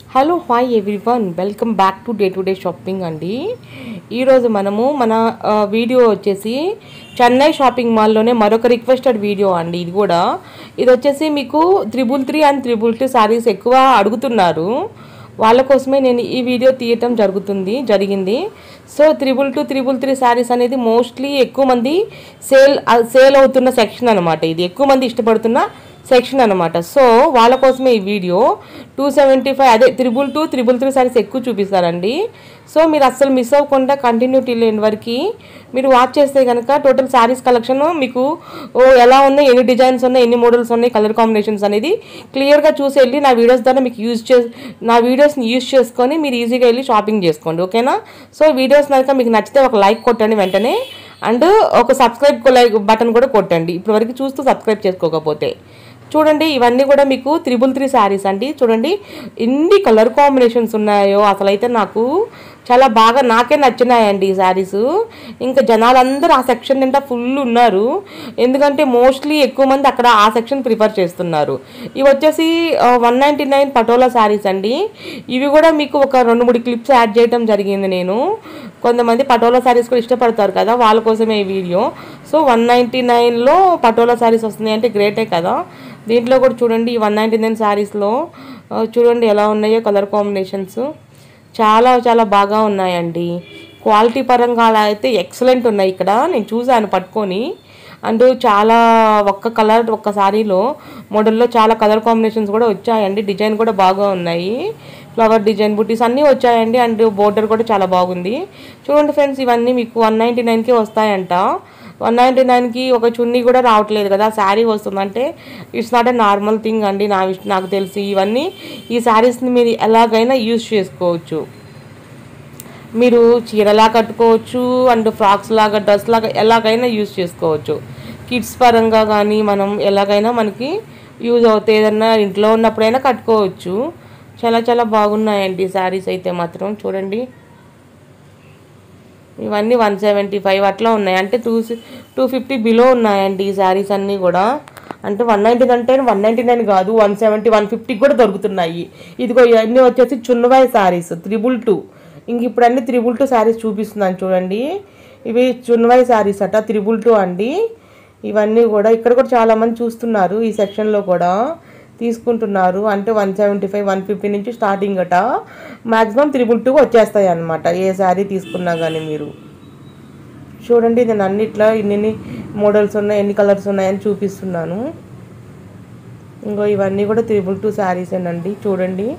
hello hi everyone welcome back to day to day shopping అండి ఈరోజు మనము మన ఆ, వీడియో వచ్చేసి చెన్నై షాపింగ్ మాల్లోనే మరొక రిక్వెస్టెడ్ వీడియో అండి ఇది కూడా ఇది వచ్చేసి మీకు triple three and triple two saris ఎక్కువ అడుగుతున్నారు వాళ్ళ కోసమే నేను ఈ వీడియో తీయటం జరుగుతుంది జరిగింది so triple two triple three saris అనేది మోస్ట్లీ ఎక్కువ మంది సేల్ సేల్ అవుతున్న సెక్షన్ అనమాట ఇది ఎక్కువ మంది ఇష్టపడుతున్న సెక్షన్ అనమాట సో వాళ్ళ కోసమే ఈ వీడియో టూ సెవెంటీ ఫైవ్ అదే triple two triple three saris ఎక్కువ చూపిస్తారండి సో మీరు అస్సలు మిస్ అవ్వకుండా కంటిన్యూ టిల్ ఎండ్ వరకు మీరు వాచ్ చేస్తే కనుక టోటల్ శారీస్ కలెక్షన్ మీకు ఓ ఎలా ఉన్నాయి ఎన్ని డిజైన్స్ ఉన్నాయి ఎన్ని మోడల్స్ ఉన్నాయి కలర్ కాంబినేషన్స్ అనేది క్లియర్గా చూసి వెళ్ళి నా వీడియోస్ ద్వారా మీకు యూజ్ చే నా వీడియోస్ని యూజ్ చేసుకొని మీరు ఈజీగా వెళ్ళి షాపింగ్ చేసుకోండి ఓకేనా సో వీడియోస్ కనుక మీకు నచ్చితే ఒక లైక్ కొట్టండి వెంటనే అండ్ ఒక సబ్స్క్రైబ్ లైక్ బటన్ కూడా కొట్టండి ఇప్పటి వరకు చూస్తూ సబ్స్క్రైబ్ చేసుకోకపోతే చూడండి ఇవన్నీ కూడా మీకు త్రిబుల్ త్రీ శారీస్ అండి చూడండి ఎన్ని కలర్ కాంబినేషన్స్ ఉన్నాయో అసలు అయితే నాకు చాలా బాగా నాకే నచ్చినాయండి ఈ శారీస్ ఇంకా జనాలందరూ ఆ సెక్షన్ నిండా ఫుల్ ఉన్నారు ఎందుకంటే మోస్ట్లీ ఎక్కువ మంది అక్కడ ఆ సెక్షన్ ప్రిఫర్ చేస్తున్నారు ఇవి వచ్చేసి one ninety nine patola saris అండి ఇవి కూడా మీకు ఒక రెండు మూడు క్లిప్స్ యాడ్ చేయడం జరిగింది నేను కొంతమంది పటోలా శారీస్ కూడా ఇష్టపడతారు కదా వాళ్ళ కోసమే ఈ వీడియో సో వన్ నైంటీ నైన్లో పటోలా శారీస్ వస్తున్నాయి అంటే గ్రేటే కదా దీంట్లో కూడా చూడండి ఈ వన్ నైంటీ నైన్ శారీస్లో చూడండి ఎలా ఉన్నాయో కలర్ కాంబినేషన్స్ చాలా చాలా బాగా ఉన్నాయండి క్వాలిటీ పరంగా అలా అయితే ఎక్సలెంట్ ఉన్నాయి ఇక్కడ నేను చూసాను పట్టుకొని అండ్ చాలా ఒక్క కలర్ ఒక్క శారీలో మోడల్లో చాలా కలర్ కాంబినేషన్స్ కూడా వచ్చాయండి డిజైన్ కూడా బాగా ఉన్నాయి ఫ్లవర్ డిజైన్ బుటీస్ అన్నీ వచ్చాయండి అండ్ బోర్డర్ కూడా చాలా బాగుంది చూడండి ఫ్రెండ్స్ ఇవన్నీ మీకు వన్ నైంటీ నైన్కే వస్తాయంట వన్ నైంటీ నైన్కి ఒక చున్నీ కూడా రావట్లేదు కదా శారీ వస్తుందంటే it's not a normal thing అండి నా విష్ నాకు తెలిసి ఇవన్నీ ఈ శారీస్ని మీరు ఎలాగైనా యూజ్ చేసుకోవచ్చు మీరు చీరలా కట్టుకోవచ్చు అండ్ ఫ్రాక్స్ లాగా డ్రెస్ లాగా ఎలాగైనా యూజ్ చేసుకోవచ్చు కిడ్స్ పరంగా కానీ మనం ఎలాగైనా మనకి యూజ్ అవుతాయి ఏదన్నా ఇంట్లో ఉన్నప్పుడైనా కట్టుకోవచ్చు చాలా చాలా బాగున్నాయండి శారీస్ అయితే మాత్రం చూడండి ఇవన్నీ వన్ సెవెంటీ ఫైవ్ అట్లా ఉన్నాయి అంటే టూ టూ ఫిఫ్టీ బిలో ఉన్నాయండి ఈ శారీస్ అన్నీ కూడా అంటే వన్ నైంటీ అంటే వన్ నైంటీ నైన్ కాదు వన్ సెవెంటీ వన్ ఫిఫ్టీకి కూడా దొరుకుతున్నాయి ఇదిగో ఇవన్నీ వచ్చేసి చున్నవాయి శారీస్ త్రిబుల్ టూ ఇంక ఇప్పుడు అన్ని త్రిబుల్ టూ శారీస్ చూపిస్తున్నాను చూడండి ఇవి చున్నవాయి శారీస్ అట త్రిబుల్ టూ అండి ఇవన్నీ కూడా ఇక్కడ కూడా చాలామంది చూస్తున్నారు ఈ సెక్షన్లో కూడా తీసుకుంటున్నారు అంటే one seventy five one fifty నుంచి స్టార్టింగ్ అట మ్యాక్సిమం త్రిబుల్ టూ వచ్చేస్తాయి అనమాట ఏ శారీ తీసుకున్నా కానీ మీరు చూడండి నేను అన్నిట్లో ఇన్ని మోడల్స్ ఉన్నాయి ఎన్ని కలర్స్ ఉన్నాయని చూపిస్తున్నాను ఇంకో ఇవన్నీ కూడా త్రిబుల్ టూ శారీసేనండి చూడండి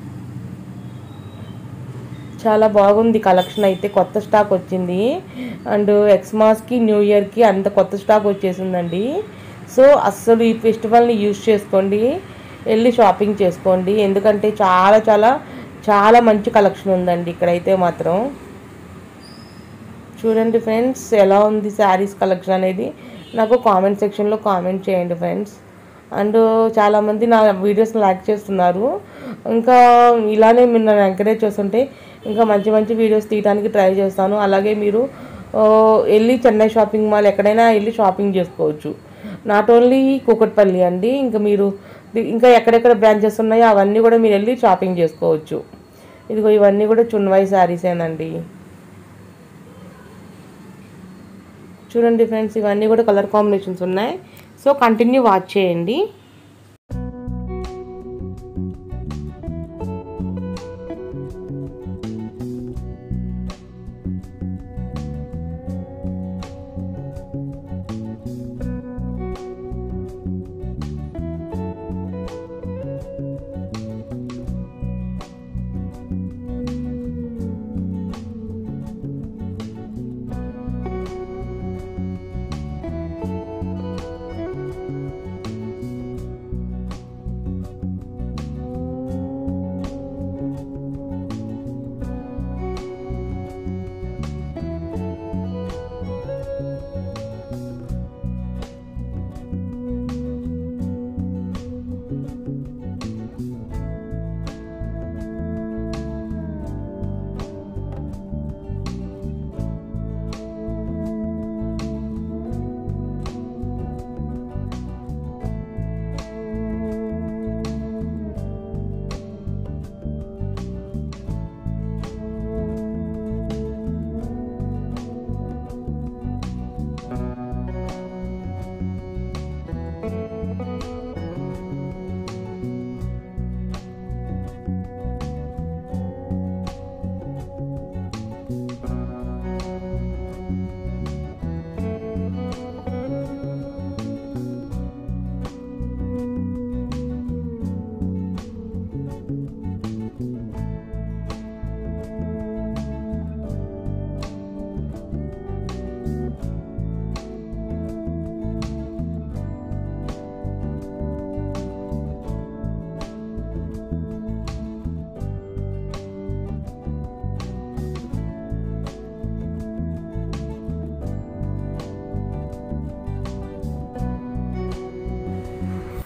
చాలా బాగుంది కలెక్షన్ అయితే కొత్త స్టాక్ వచ్చింది అండ్ ఎక్స్మాస్కి న్యూ ఇయర్కి అంత కొత్త స్టాక్ వచ్చేసిందండి సో అస్సలు ఈ ఫెస్టివల్ని యూజ్ చేసుకోండి వెళ్ళి షాపింగ్ చేసుకోండి ఎందుకంటే చాలా చాలా చాలా మంచి కలెక్షన్ ఉందండి ఇక్కడైతే మాత్రం చూడండి ఫ్రెండ్స్ ఎలా ఉంది శారీస్ కలెక్షన్ అనేది నాకు కామెంట్ సెక్షన్లో కామెంట్ చేయండి ఫ్రెండ్స్ అండ్ చాలామంది నా వీడియోస్ని లైక్ చేస్తున్నారు ఇంకా ఇలానే మీరు నన్ను ఎంకరేజ్ చేస్తుంటే ఇంకా మంచి మంచి వీడియోస్ తీయడానికి ట్రై చేస్తాను అలాగే మీరు ఆ, వెళ్ళి చెన్నై షాపింగ్ మాల్ ఎక్కడైనా వెళ్ళి షాపింగ్ చేసుకోవచ్చు నాట్ ఓన్లీ కూకట్పల్లి అండి ఇంకా మీరు ఇంకా ఎక్కడెక్కడ బ్రాంచెస్ ఉన్నాయో అవన్నీ కూడా మీరు వెళ్ళి షాపింగ్ చేసుకోవచ్చు ఇదిగో ఇవన్నీ కూడా చున్వాయి శారీసేనండి చూడండి ఫ్రెండ్స్ ఇవన్నీ కూడా కలర్ కాంబినేషన్స్ ఉన్నాయి సో కంటిన్యూ వాచ్ చేయండి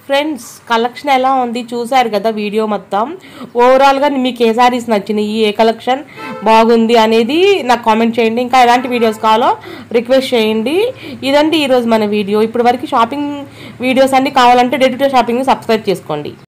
ఫ్రెండ్స్ కలెక్షన్ ఎలా ఉంది చూశారు కదా వీడియో మొత్తం ఓవరాల్గా మీకు ఏ శారీస్ నచ్చినాయి ఏ కలెక్షన్ బాగుంది అనేది నాకు కామెంట్ చేయండి ఇంకా ఎలాంటి వీడియోస్ కావాలో రిక్వెస్ట్ చేయండి ఇదండి ఈరోజు మన వీడియో ఇప్పటి వరకు షాపింగ్ వీడియోస్ అన్ని కావాలంటే డే టు డే షాపింగ్ని సబ్స్క్రైబ్ చేసుకోండి